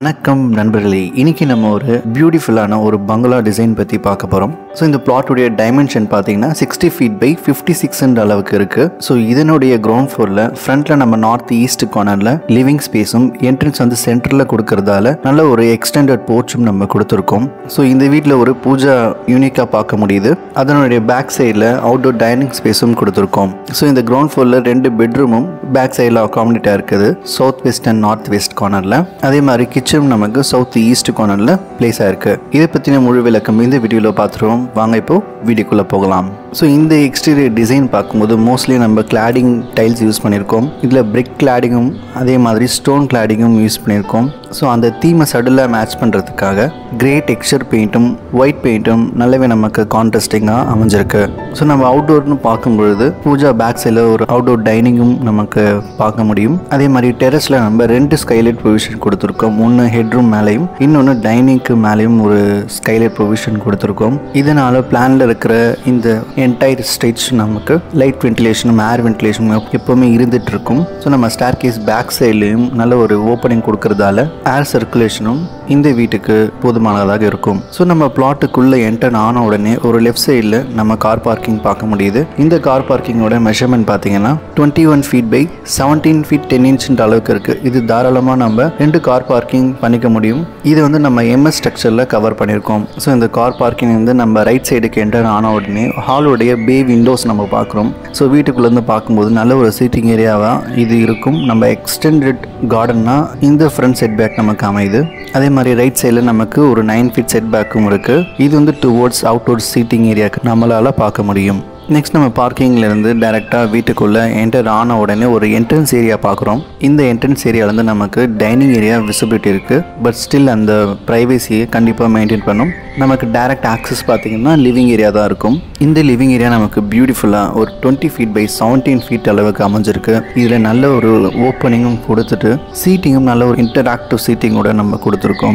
வணக்கம் நண்பர்களே இன்னைக்கு நம்ம ஒரு பியூட்டிஃபுல்லான ஒரு பங்களா டிசைன் பற்றி பார்க்க போகிறோம் ஸோ இந்த பிளாட்டுடைய டைமென்ஷன் பார்த்தீங்கன்னா சிக்ஸ்டி ஃபீட் பை ஃபிஃப்டி சிக்ஸ்ன்ற அளவுக்கு இருக்குது ஸோ இதனுடைய கிரவுண்ட் ஃப்ளோரில் ஃப்ரண்ட்டில் நம்ம நார்த் ஈஸ்ட் கார்னரில் லிவிங் ஸ்பேஸும் என்ட்ரன்ஸ் வந்து சென்டரில் கொடுக்கறதால நல்ல ஒரு எக்ஸ்டெண்டட் போர்ச்சும் நம்ம கொடுத்துருக்கோம் ஸோ இந்த வீட்டில் ஒரு பூஜா யூனிக்காக பார்க்க முடியுது அதனுடைய பேக் சைடில் அவுட்டோர் டைனிங் ஸ்பேஸும் கொடுத்துருக்கோம் ஸோ இந்த கிரவுண்ட் ஃப்ளோரில் ரெண்டு பெட்ரூமும் பேக் சைடில் அகாமடேட்டாக இருக்குது south west and north west கார்னரில் அதே மாதிரி கிச்சன் நமக்கு சவுத் ஈஸ்ட் கார்னரில் பிளேஸ் ஆயிருக்கு இதை பற்றின முழு விளக்கம் இந்த வீடியோவில் பார்த்துருவோம் வாங்க இப்போ வீடியோக்குள்ளே போகலாம் ஸோ இந்த எக்ஸ்டீரியர் டிசைன் பார்க்கும்போது மோஸ்ட்லி நம்ம கிளாடிங் டைல்ஸ் யூஸ் பண்ணியிருக்கோம் இதில் பிரிக் கிளாடிங்கும் அதே மாதிரி ஸ்டோன் கிளாடிங்கும் யூஸ் பண்ணியிருக்கோம் ஸோ அந்த தீமை சடலாக மேட்ச் பண்ணுறதுக்காக கிரே டெக்ஸ்சர் பெயிண்ட்டும் ஒயிட் பெயிண்ட்டும் நல்லாவே நமக்கு கான்ட்ராஸ்டிங்காக அமைஞ்சிருக்கு ஸோ நம்ம அவுட்டோர்னு பார்க்கும்பொழுது பூஜா பேக் சைடில் ஒரு அவுட்டோர் டைனிங்கும் நமக்கு பார்க்க முடியும் அதே மாதிரி டெரஸில் நம்ம ரெண்டு ஸ்கைலைட் ப்ரொவிஷன் கொடுத்துருக்கோம் ஒன்று ஹெட்ரூம் மேலேயும் இன்னொன்று டைனிங்க்கு மேலேயும் ஒரு ஸ்கைலைட் ப்ரொவிஷன் கொடுத்துருக்கோம் இதனால் பிளானில் இருக்கிற இந்த என்டையர் ஸ்டேஜ் நமக்கு லைட் வென்டிலேஷனும் ஏர் வென்டிலேஷனும் எப்போவுமே இருந்துட்டு இருக்கும் ஸோ நம்ம ஸ்டார் கேஸ் பேக் சைட்லேயும் நல்ல ஒரு ஓப்பனிங் கொடுக்கறதால ஏர் சர்க்குலேஷனும் இந்த வீட்டுக்கு போதுமானதாக இருக்கும் ஸோ நம்ம பிளாட்டுக்குள்ளே என்டர் ஆன உடனே ஒரு லெஃப்ட் சைடில் நம்ம கார் பார்க்கிங் பார்க்க முடியுது இந்த கார் பார்க்கிங்கோட மெஷர்மெண்ட் பார்த்தீங்கன்னா twenty one feet by seventeen feet ten இன்ச்ன்ற அளவுக்கு இருக்குது இது தாராளமாக நம்ம ரெண்டு கார் பார்க்கிங் பண்ணிக்க முடியும் இது வந்து நம்ம எம்எஸ் ஸ்ட்ரக்சரில் கவர் பண்ணியிருக்கோம் ஸோ இந்த கார் பார்க்கிங் வந்து நம்ம ரைட் சைடுக்கு என்டர் ஆன உடனே ஹாலுடைய பே விண்டோஸ் நம்ம பார்க்குறோம் ஸோ வீட்டுக்குள்ளேருந்து பார்க்கும்போது நல்ல ஒரு சீட்டிங் ஏரியாவாக இது இருக்கும் நம்ம எக்ஸ்டெண்டட் கார்டன்னா இந்த ஃப்ரண்ட் செட் பேக் நமக்கு அமையுது அதே மாதிரி ரைட் சைடில் நமக்கு ஒரு நைன் ஃபீட் செட் பேக்கும் இருக்குது இது வந்து டுவோர்ட்ஸ் அவுட்டோர் சீட்டிங் ஏரியாவுக்கு நம்மளால் பார்க்க முடியும் நெக்ஸ்ட் நம்ம பார்க்கிங்லேருந்து டேரெக்டாக வீட்டுக்குள்ளே என்டர் ஆன உடனே ஒரு என்ட்ரன்ஸ் ஏரியா பார்க்குறோம் இந்த என்ட்ரன்ஸ் ஏரியாவிலேருந்து நமக்கு டைனிங் ஏரியா விசிபிலிட்டி இருக்குது பட் ஸ்டில் அந்த ப்ரைவேசியை கண்டிப்பாக மெயின்டைன் பண்ணும் நமக்கு டைரக்ட் ஆக்சஸ் பார்த்தீங்கன்னா லிவிங் ஏரியா தான் இருக்கும் இந்த லிவிங் ஏரியா நமக்கு பியூட்டிஃபுல்லாக ஒரு twenty feet by seventeen feet அளவுக்கு அமைஞ்சிருக்கு இதில் நல்ல ஒரு ஓப்பனிங்கும் கொடுத்துட்டு சீட்டிங்கும் நல்ல ஒரு இன்டராக்டிவ் சீட்டிங்கோட நம்ம கொடுத்துருக்கோம்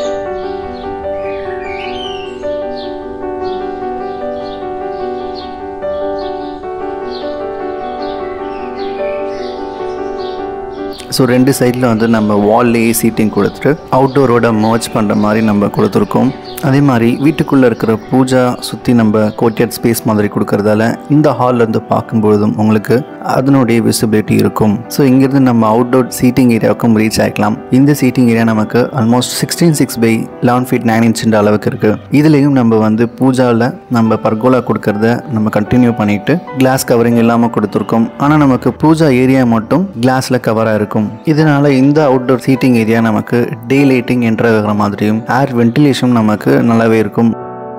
ஸோ ரெண்டு சைடில் வந்து நம்ம வால்லேயே சீட்டிங் கொடுத்துட்டு அவுட்டோரோட மர்ச் பண்ணுற மாதிரி நம்ம கொடுத்துருக்கோம் அதே மாதிரி வீட்டுக்குள்ளே இருக்கிற பூஜா சுற்றி நம்ம கோட்டியட் ஸ்பேஸ் மாதிரி கொடுக்கறதால இந்த ஹாலில் இருந்து பார்க்கும்பொழுதும் உங்களுக்கு அதனுடைய விசிபிலிட்டி இருக்கும் ஸோ இங்கேருந்து நம்ம அவுட்டோர் சீட்டிங் ஏரியாவுக்கும் ரீச் ஆகிக்கலாம் இந்த சீட்டிங் ஏரியா நமக்கு almost sixteen six by eleven feet nine இன்ச்சுன்ற அளவுக்கு இருக்குது இதுலேயும் நம்ம வந்து பூஜாவில் நம்ம பர்கோலா கொடுக்கறத நம்ம கண்டினியூ பண்ணிட்டு கிளாஸ் கவரிங் இல்லாமல் கொடுத்துருக்கோம் ஆனால் நமக்கு பூஜா ஏரியா மட்டும் கிளாஸில் கவராக இருக்கும் இதனால இந்த அவுட்டோர் சீட்டிங் ஏரியா நமக்கு டே லைட்டிங் என்ட்ரு மாதிரியும் ஏர் வென்டிலேஷன் நமக்கு நல்லாவே இருக்கும்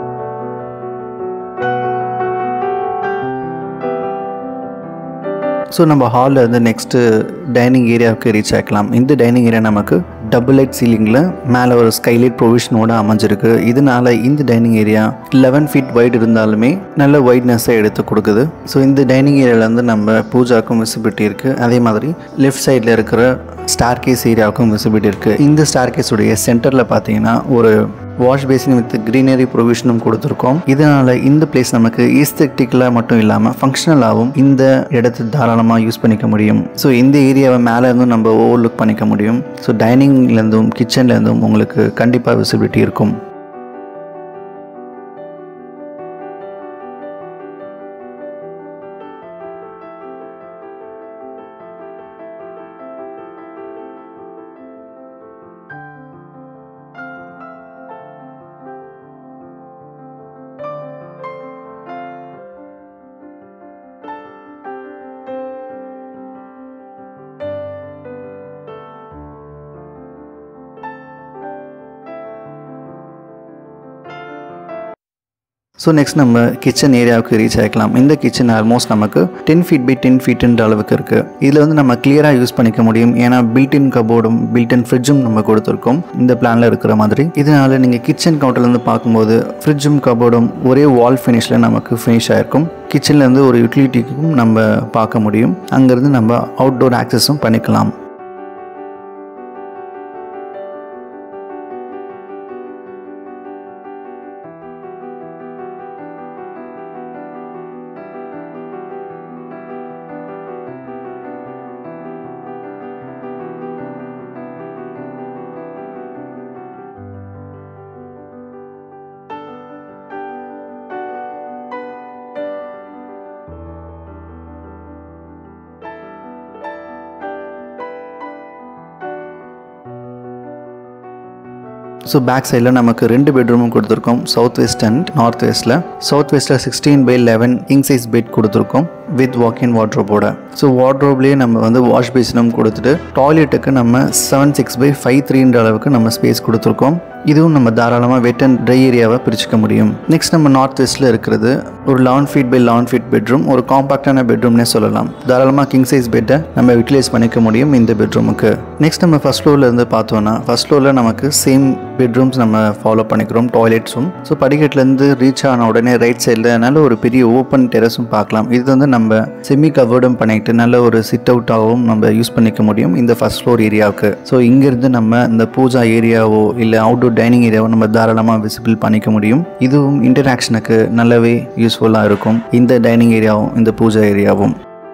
ஸோ நம்ம ஹாலில் இருந்து நெக்ஸ்ட்டு டைனிங் ஏரியாவுக்கு ரீச் ஆகிக்கலாம் இந்த டைனிங் ஏரியா நமக்கு டபுள் லைட் சீலிங்கில் மேலே ஒரு ஸ்கைலைட் ப்ரொவிஷனோட அமைஞ்சிருக்கு இதனால இந்த dining area eleven feet wide இருந்தாலுமே நல்ல ஒயிட்னஸை எடுத்து கொடுக்குது ஸோ இந்த டைனிங் ஏரியாவிலேருந்து நம்ம பூஜாக்கும் விசிபிலிட்டி இருக்குது அதே மாதிரி லெஃப்ட் சைடில் இருக்கிற ஸ்டார் கேஸ் ஏரியாவுக்கும் விசிபிலிட்டி இருக்குது இந்த ஸ்டார் கேஸுடைய சென்டரில் பார்த்தீங்கன்னா ஒரு வாஷ் பேசின் வித் க்ரீனரி ப்ரொவிஷனும் கொடுத்துருக்கோம் இதனால் இந்த பிளேஸ் நமக்கு ஈஸ்தட்டிக்கலாக மட்டும் இல்லாமல் ஃபங்க்ஷனலாகவும் இந்த இடத்த தாராளமாக யூஸ் பண்ணிக்க முடியும் ஸோ இந்த ஏரியாவை மேலே இருந்தும் நம்ம ஓவர் லுக் பண்ணிக்க முடியும் ஸோ டைனிங்லேருந்தும் கிச்சன்லேருந்தும் உங்களுக்கு கண்டிப்பாக விசிபிலிட்டி இருக்கும் ஸோ நெக்ஸ்ட் நம்ம கிச்சன் ஏரியாவுக்கு ரீச் ஆகிக்கலாம் இந்த கிச்சன் ஆல்மோஸ்ட் நமக்கு டென் ஃபீட் பை டென் ஃபீட்டுன்ற அளவுக்கு இருக்குது இதில் வந்து நம்ம கிளியராக யூஸ் பண்ணிக்க முடியும் ஏன்னா பில்டின் கபோர்டும் பில்டின் ஃப்ரிட்ஜும் நம்ம கொடுத்துருக்கோம் இந்த பிளானில் இருக்கிற மாதிரி இதனால் நீங்கள் கிச்சன் கவுண்டர்லேருந்து பார்க்கும்போது ஃப்ரிட்ஜும் கபோர்டும் ஒரே வால் ஃபினிஷில் நமக்கு ஃபினிஷ் ஆகிருக்கும் கிச்சன்லேருந்து ஒரு யூட்டிலிட்டிக்கும் நம்ம பார்க்க முடியும் அங்கேருந்து நம்ம அவுட்டோர் ஆக்சஸும் பண்ணிக்கலாம் ஸோ பேக் சைடில் நமக்கு ரெண்டு பெட்ரூமும் கொடுத்துருக்கோம் சவுத் வெஸ்ட் அண்ட் நார்த் வெஸ்ட்டில் சவுத் வெஸ்ட்டில் sixteen by eleven king size bed கொடுத்துருக்கோம் வித் வாக்கின் வாட்ரோபோட ஸோ வாட்ரோப்லேயே நம்ம வந்து வாஷ் பேசினும் கொடுத்துட்டு டாய்லெட்டுக்கு நம்ம செவன் சிக்ஸ் பை ஃபைவ் த்ரீன்ற அளவுக்கு நம்ம ஸ்பேஸ் கொடுத்துருக்கோம் இதுவும் நம்ம தாராளமாக வெட் அண்ட் ட்ரை ஏரியாவை பிரிச்சுக்க முடியும் நெக்ஸ்ட் நம்ம நார்த் வெஸ்ட்டில் இருக்கிறது ஒரு eleven feet by eleven feet bedroom ஒரு காம்பாக்டான பெட்ரூம்னே சொல்லலாம் தாராளமாக கிங் சைஸ் பெட்டை நம்ம யூட்டிலைஸ் பண்ணிக்க முடியும் இந்த பெட்ரூமுக்கு நெக்ஸ்ட் நம்ம ஃபஸ்ட் ஃப்ளோரில் இருந்து பார்த்தோன்னா ஃபஸ்ட் ஃப்ளோரில் நமக்கு சேம் பெட்ரூம்ஸ் நம்ம ஃபாலோ பண்ணிக்கிறோம் டாய்லெட்ஸும் ஸோ படிக்கட்டுலேருந்து ரீச் ஆன உடனே ரைட் சைடில் நல்ல ஒரு பெரிய ஓப்பன் டெரஸும் பார்க்கலாம் இது வந்து நம்ம செமி கவர்டும் பண்ணிட்டு நல்ல ஒரு சிட் அவுட்டாகவும் நம்ம யூஸ் பண்ணிக்க முடியும் இந்த ஃபர்ஸ்ட் ஃப்ளோர் ஏரியாவுக்கு ஸோ இங்கேருந்து நம்ம இந்த பூஜா ஏரியாவோ இல்லை அவுட்டோர் டைனிங் ஏரியாவோ நம்ம தாராளமாக விசிபிள் பண்ணிக்க முடியும் இதுவும் இன்டராக்ஷனுக்கு நல்லாவே யூஸ்ஃபுல்லாக இருக்கும் இந்த டைனிங் ஏரியாவும் இந்த பூஜா ஏரியாவும்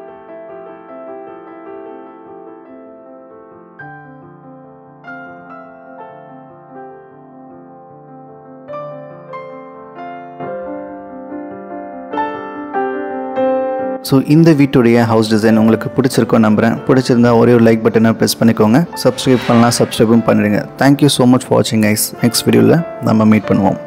ஸோ இந்த வீட்டுடைய ஹவுஸ் டிசைன் உங்களுக்கு பிடிச்சிருக்கோம் நம்புகிறேன் பிடிச்சிருந்தா ஒரே ஒரு லைக் பட்டனை ப்ரெஸ் பண்ணிக்கோங்க சப்ஸ்கிரைப் பண்ணலாம் சப்ஸ்கிரைபும் பண்ணிடுங்க தேங்க்யூ ஸோ மச் ஃபார் வாட்சிங் ஐஸ் நெக்ஸ்ட் வீடியோவில் நம்ம மீட் பண்ணுவோம்